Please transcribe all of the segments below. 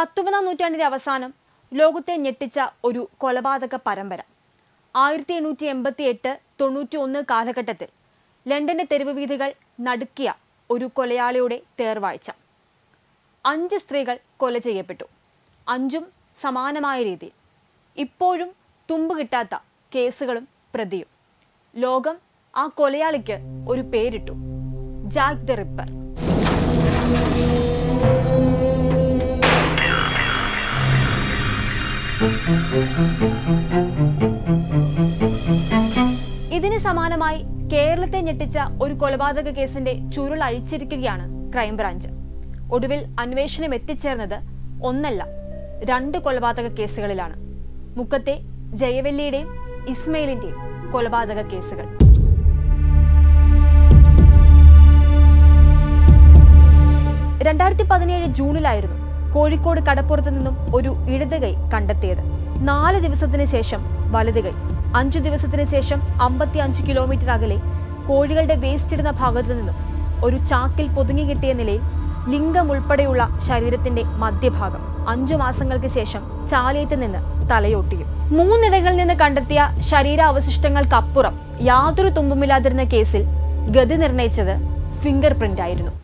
പത്തൊമ്പതാം നൂറ്റാണ്ടിന്റെ അവസാനം ലോകത്തെ ഞെട്ടിച്ച ഒരു കൊലപാതക പരമ്പര ആയിരത്തി എണ്ണൂറ്റി എൺപത്തി എട്ട് തൊണ്ണൂറ്റി ഒന്ന് കാലഘട്ടത്തിൽ ലണ്ടന്റെ തെരുവ് വീഥികൾ നടുക്കിയ ഒരു കൊലയാളിയുടെ തേർവാഴ്ച അഞ്ച് സ്ത്രീകൾ കൊല ചെയ്യപ്പെട്ടു അഞ്ചും സമാനമായ രീതിയിൽ ഇപ്പോഴും തുമ്പ് കിട്ടാത്ത കേസുകളും പ്രതിയും ലോകം ആ കൊലയാളിക്ക് ഒരു പേരിട്ടു ജാക്ക് ദ റിപ്പർ ഇതിന് സമാനമായി കേരളത്തെ ഞെട്ടിച്ച ഒരു കൊലപാതക കേസിന്റെ ചുരുൾ അഴിച്ചിരിക്കുകയാണ് ക്രൈംബ്രാഞ്ച് ഒടുവിൽ അന്വേഷണം എത്തിച്ചേർന്നത് ഒന്നല്ല രണ്ട് കൊലപാതക കേസുകളിലാണ് മുക്കത്തെ ജയവല്ലിയുടെയും ഇസ്മയിലിന്റെയും കൊലപാതക കേസുകൾ രണ്ടായിരത്തി പതിനേഴ് ജൂണിലായിരുന്നു കോഴിക്കോട് കടപ്പുറത്ത് നിന്നും ഒരു ഇടത് കൈ കണ്ടെത്തിയത് നാല് ദിവസത്തിന് ശേഷം വലത് കൈ അഞ്ചു ദിവസത്തിന് ശേഷം അമ്പത്തി അഞ്ച് കിലോമീറ്റർ അകലെ കോഴികളുടെ വേസ്റ്റ് ഇടുന്ന ഭാഗത്തു നിന്നും ഒരു ചാക്കിൽ പൊതുങ്ങി കിട്ടിയ നിലയിൽ ലിംഗം ഉൾപ്പെടെയുള്ള ശരീരത്തിന്റെ മധ്യഭാഗം അഞ്ചു മാസങ്ങൾക്ക് ശേഷം ചാലയത്ത് നിന്ന് തലയൊട്ടിയും മൂന്നിടങ്ങളിൽ നിന്ന് കണ്ടെത്തിയ ശരീരാവശിഷ്ടങ്ങൾക്കപ്പുറം യാതൊരു തുമ്പുമില്ലാതിരുന്ന കേസിൽ ഗതി നിർണയിച്ചത് ഫിംഗർ പ്രിന്റ് ആയിരുന്നു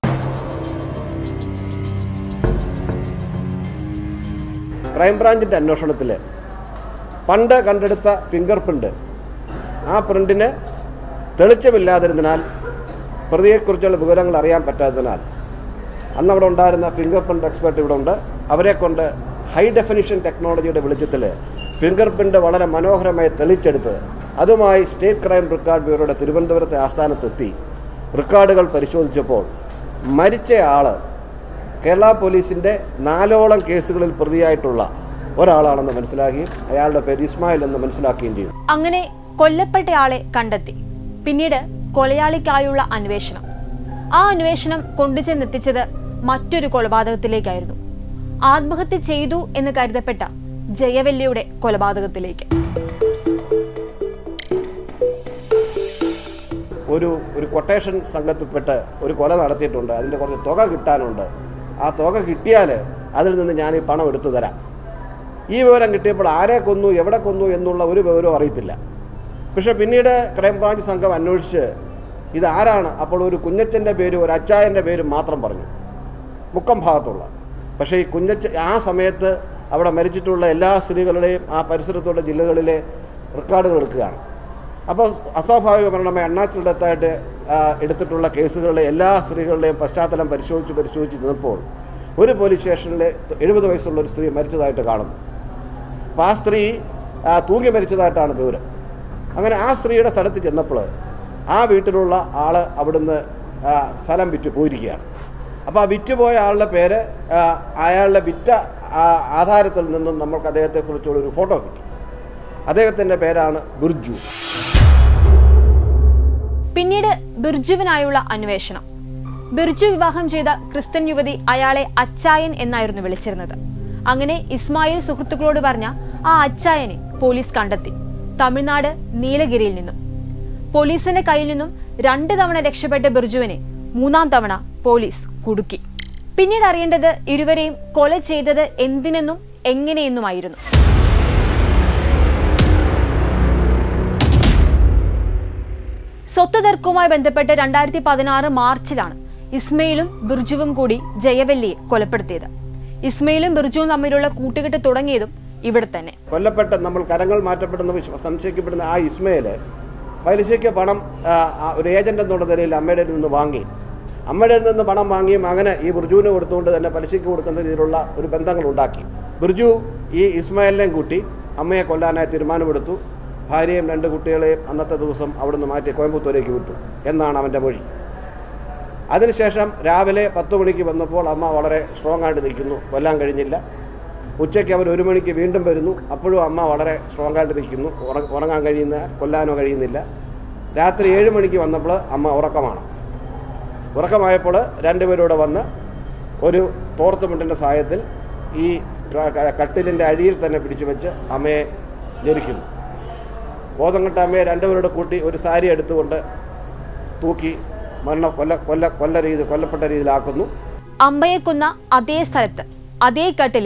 ക്രൈംബ്രാഞ്ചിൻ്റെ അന്വേഷണത്തിൽ പണ്ട് കണ്ടെടുത്ത ഫിംഗർ പ്രിൻ്റ് ആ പ്രിൻറ്റിന് തെളിച്ചമില്ലാതിരുന്നതിനാൽ പ്രതിയെക്കുറിച്ചുള്ള വിവരങ്ങൾ അറിയാൻ പറ്റാത്തതിനാൽ അന്ന് അവിടെ ഉണ്ടായിരുന്ന ഫിംഗർ പ്രിൻ്റ് എക്സ്പെർട്ട് ഇവിടെ ഉണ്ട് അവരെ കൊണ്ട് ഹൈ ഡെഫിനിഷൻ ടെക്നോളജിയുടെ വെളിച്ചത്തിൽ ഫിംഗർ പ്രിൻ്റ് വളരെ മനോഹരമായി തെളിച്ചെടുത്ത് അതുമായി സ്റ്റേറ്റ് ക്രൈം റെക്കോർഡ് ബ്യൂറോയുടെ തിരുവനന്തപുരത്തെ ആസ്ഥാനത്തെത്തി റെക്കോർഡുകൾ പരിശോധിച്ചപ്പോൾ മരിച്ച ആൾ കേരള പോലീസിൻ്റെ നാലോളം കേസുകളിൽ പ്രതിയായിട്ടുള്ള ഒരാളാണെന്ന് മനസ്സിലാക്കുകയും അയാളുടെ പേര് ഇസ്മായിൽ എന്ന് മനസ്സിലാക്കുകയും ചെയ്തു അങ്ങനെ കൊല്ലപ്പെട്ടയാളെ കണ്ടെത്തി പിന്നീട് കൊലയാളിക്കായുള്ള അന്വേഷണം ആ അന്വേഷണം കൊണ്ടുചെന്നെത്തിച്ചത് മറ്റൊരു കൊലപാതകത്തിലേക്കായിരുന്നു ആത്മഹത്യ ചെയ്തു എന്ന് കരുതപ്പെട്ട ജയവല്ലിയുടെ കൊലപാതകത്തിലേക്ക് ഒരു ഒരു കൊട്ടേഷൻ സംഘത്തിൽപ്പെട്ട് ഒരു കൊല നടത്തിയിട്ടുണ്ട് അതിൻ്റെ കുറച്ച് തുക കിട്ടാനുണ്ട് ആ തുക കിട്ടിയാൽ അതിൽ നിന്ന് ഞാൻ ഈ പണം എടുത്തു തരാം ഈ വിവരം കിട്ടിയപ്പോൾ ആരെ കൊന്നു എവിടെ കൊന്നു എന്നുള്ള ഒരു വിവരവും അറിയത്തില്ല പക്ഷെ പിന്നീട് ക്രൈംബ്രാഞ്ച് സംഘം അന്വേഷിച്ച് ഇത് ആരാണ് അപ്പോൾ ഒരു കുഞ്ഞച്ചൻ്റെ പേരും ഒരു അച്ചായൻ്റെ പേരും മാത്രം പറഞ്ഞു മുക്കം ഭാഗത്തുള്ള പക്ഷേ ഈ കുഞ്ഞച്ച ആ സമയത്ത് അവിടെ മരിച്ചിട്ടുള്ള എല്ലാ സ്ത്രീകളുടെയും ആ പരിസരത്തുള്ള ജില്ലകളിലെ റെക്കോർഡുകൾ എടുക്കുകയാണ് അപ്പോൾ അസ്വാഭാവിക മരണമായി അണ്ണാച്ചിടത്തായിട്ട് എടുത്തിട്ടുള്ള കേസുകളിലെ എല്ലാ സ്ത്രീകളുടെയും പശ്ചാത്തലം പരിശോധിച്ച് പരിശോധിച്ച് നിന്നപ്പോൾ ഒരു പോലീസ് സ്റ്റേഷനിലെ എഴുപത് വയസ്സുള്ള ഒരു സ്ത്രീ മരിച്ചതായിട്ട് കാണുന്നു അപ്പോൾ ആ സ്ത്രീ ആ, തൂങ്ങി മരിച്ചതായിട്ടാണ് വിവരം അങ്ങനെ ആ സ്ത്രീയുടെ സ്ഥലത്ത് ചെന്നപ്പോൾ ആ വീട്ടിലുള്ള ആൾ അവിടുന്ന് ആ, സ്ഥലം വിറ്റ് പോയിരിക്കുകയാണ് അപ്പോൾ ആ വിറ്റുപോയ ആളുടെ പേര് ആ, അയാളുടെ വിറ്റ ആ, ആധാരത്തിൽ നിന്നും നമുക്ക് അദ്ദേഹത്തെക്കുറിച്ചുള്ള ഒരു ഫോട്ടോ കിട്ടി അദ്ദേഹത്തിൻ്റെ പേരാണ് ബിർജു പിന്നീട് ബിർജുവിനായുള്ള അന്വേഷണം ബിർജു വിവാഹം ചെയ്ത ക്രിസ്ത്യൻ യുവതി അയാളെ അച്ചായൻ എന്നായിരുന്നു വിളിച്ചിരുന്നത് അങ്ങനെ ഇസ്മായിൽ സുഹൃത്തുക്കളോട് പറഞ്ഞ ആ അച്ചായനെ പോലീസ് കണ്ടെത്തി തമിഴ്നാട് നീലഗിരിയിൽ നിന്നും പോലീസിന്റെ കയ്യിൽ നിന്നും രണ്ട് തവണ രക്ഷപ്പെട്ട ബിർജുവിനെ മൂന്നാം തവണ പോലീസ് കുടുക്കി പിന്നീട് അറിയേണ്ടത് ഇരുവരെയും കൊല ചെയ്തത് എന്തിനെന്നും എങ്ങനെയെന്നുമായിരുന്നു സ്വത്ത് തർക്കവുമായി ബന്ധപ്പെട്ട് രണ്ടായിരത്തി പതിനാറ് മാർച്ചിലാണ് ഇസ്മയിലും ബിർജുവും കൂടി ജയവല്ലിയെ കൊലപ്പെടുത്തിയത് ഇസ്മയിലും ബിർജുവും തമ്മിലുള്ള കൂട്ടുകെട്ട് തുടങ്ങിയതും ഇവിടെ തന്നെ കൊല്ലപ്പെട്ട നമ്മൾ കരങ്ങൾ മാറ്റപ്പെടുന്ന വിശ്വ- സംശയിക്കപ്പെടുന്ന ആ ഇസ്മയില് പലിശയ്ക്ക് പണം ആ, ആ, ഒരു ഏജന്റ് എന്നുള്ള നിലയിൽ അമ്മയുടെ നിന്ന് വാങ്ങി അമ്മയുടെ നിന്ന് പണം വാങ്ങിയും അങ്ങനെ ഈ ബിർജുവിന് കൊടുത്തുകൊണ്ട് തന്നെ പലിശയ്ക്ക് കൊടുക്കുന്ന രീതിയിലുള്ള ഒരു ബന്ധങ്ങൾ ഉണ്ടാക്കി ബിർജു ഈ ഇസ്മായിലിനെയും കൂട്ടി അമ്മയെ കൊല്ലാനായി തീരുമാനമെടുത്തു ഭാര്യയും രണ്ട് കുട്ടികളെയും അന്നത്തെ ദിവസം അവിടുന്ന് മാറ്റി കോയമ്പത്തൂരേക്ക് വിട്ടു എന്നാണ് അവൻ്റെ മൊഴി അതിനുശേഷം രാവിലെ പത്ത് മണിക്ക് വന്നപ്പോൾ അമ്മ വളരെ സ്ട്രോങ് ആയിട്ട് നിൽക്കുന്നു കൊല്ലാൻ കഴിഞ്ഞില്ല ഉച്ചയ്ക്ക് അവർ ഒരു മണിക്ക് വീണ്ടും വരുന്നു അപ്പോഴും അമ്മ വളരെ സ്ട്രോങ് ആയിട്ട് നിൽക്കുന്നു ഉറ- ഉറങ്ങാൻ കഴിയുന്ന കൊല്ലാനോ കഴിയുന്നില്ല രാത്രി ഏഴ് മണിക്ക് വന്നപ്പോൾ അമ്മ ഉറക്കമാണ് ഉറക്കമായപ്പോൾ രണ്ടുപേരൂടെ വന്ന് ഒരു തോർത്തുമുണ്ടിൻ്റെ സഹായത്തിൽ ഈ ക- ക- കട്ടിലിൻ്റെ അടിയിൽ തന്നെ പിടിച്ചു വെച്ച് അമ്മയെ ഞെരിക്കുന്നു ബോധം കെട്ട അമ്മയെ രണ്ടുപേരോട് കൂട്ടി ഒരു സാരി എടുത്തുകൊണ്ട് തൂക്കി മരണ കൊല്ല കൊല്ല കൊല്ല രീതി കൊല്ലപ്പെട്ട രീതിയിലാക്കുന്നു അമ്പയെ കൊന്ന അതേ സ്ഥലത്ത് അതേ കട്ടിലിൽ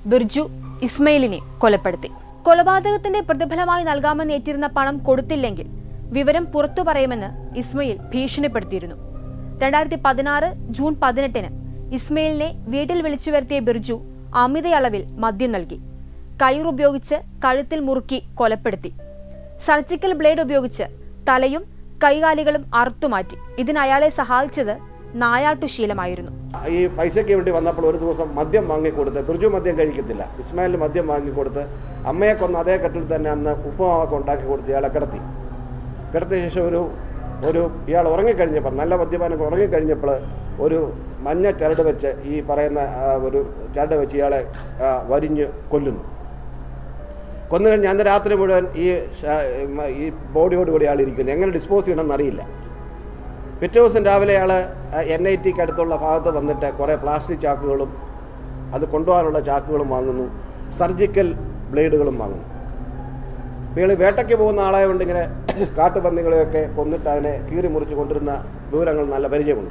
ബിർജു ഇസ്മയിലിനെ കൊലപ്പെടുത്തി കൊലപാതകത്തിന്റെ പ്രതിഫലമായി നൽകാമെന്ന് ഏറ്റിരുന്ന പണം കൊടുത്തില്ലെങ്കിൽ വിവരം പുറത്തു പറയുമെന്ന് ഇസ്മയിൽ ഭീഷണിപ്പെടുത്തിയിരുന്നു രണ്ടായിരത്തി പതിനാറ് ജൂൺ പതിനെട്ടിന് ഇസ്മയിലിനെ വീട്ടിൽ വിളിച്ചു വരുത്തിയ ബിർജു അമിതയളവിൽ മദ്യം നൽകി കയറുപയോഗിച്ച് കഴുത്തിൽ മുറുക്കി കൊലപ്പെടുത്തി സർജിക്കൽ ബ്ലേഡ് ഉപയോഗിച്ച് തലയും കൈകാലികളും അറുത്തുമാറ്റി ഇതിന് അയാളെ സഹായിച്ചത് നായാട്ടുശീലമായിരുന്നു ഈ പൈസയ്ക്ക് വേണ്ടി വന്നപ്പോൾ ഒരു ദിവസം മദ്യം വാങ്ങിക്കൊടുത്ത് ബിർജു മദ്യം കഴിക്കത്തില്ല ഇസ്മായിൽ മദ്യം വാങ്ങിക്കൊടുത്ത് അമ്മയെ കൊന്ന് അതേ കെട്ടിൽ തന്നെ അന്ന് ഉപ്പുമാവൊക്കെ ഉണ്ടാക്കി കൊടുത്ത് ഇയാളെ കിടത്തി കിടത്തിയ ശേഷം ഒരു ഒരു ഇയാൾ ഉറങ്ങിക്കഴിഞ്ഞപ്പോൾ നല്ല മദ്യപാനം ഉറങ്ങിക്കഴിഞ്ഞപ്പോൾ ഒരു മഞ്ഞ ചരട് വെച്ച് ഈ പറയുന്ന ആ, ഒരു ചരട് വെച്ച് ഇയാളെ ആ, വരിഞ്ഞ് കൊല്ലുന്നു കൊന്നു കഴിഞ്ഞ് അന്ന് രാത്രി മുഴുവൻ ഈ ശ- ഈ ബോഡിയോട് കൂടി ആൾ ഇരിക്കുന്നു എങ്ങനെ ഡിസ്പോസ് ചെയ്യണമെന്ന് അറിയില്ല പിറ്റേ ദിവസം രാവിലെ അയാൾ എൻ ഐ ടിക്ക് അടുത്തുള്ള ഭാഗത്ത് വന്നിട്ട് കുറേ പ്ലാസ്റ്റിക് ചാക്കുകളും അത് കൊണ്ടുപോകാനുള്ള ചാക്കുകളും വാങ്ങുന്നു സർജിക്കൽ ബ്ലേഡുകളും വാങ്ങുന്നു ഇയാൾ വേട്ടയ്ക്ക് പോകുന്ന ആളായതുകൊണ്ട് ഇങ്ങനെ കാട്ടുപന്നികളെയൊക്കെ കൊന്നിട്ട് അതിനെ കീറി മുറിച്ച് കൊണ്ടിരുന്ന വിവരങ്ങൾ നല്ല പരിചയമുണ്ട്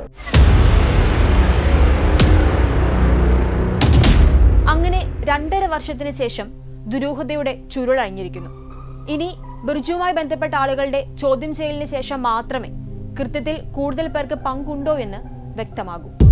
അങ്ങനെ രണ്ടര വർഷത്തിന് ശേഷം ദുരൂഹതയുടെ ചുരുളഴിഞ്ഞിരിക്കുന്നു ഇനി ബിർജുവുമായി ബന്ധപ്പെട്ട ആളുകളുടെ ചോദ്യം ചെയ്യലിന് ശേഷം മാത്രമേ കൃത്യത്തിൽ കൂടുതൽ പേർക്ക് പങ്കുണ്ടോ എന്ന് വ്യക്തമാകൂ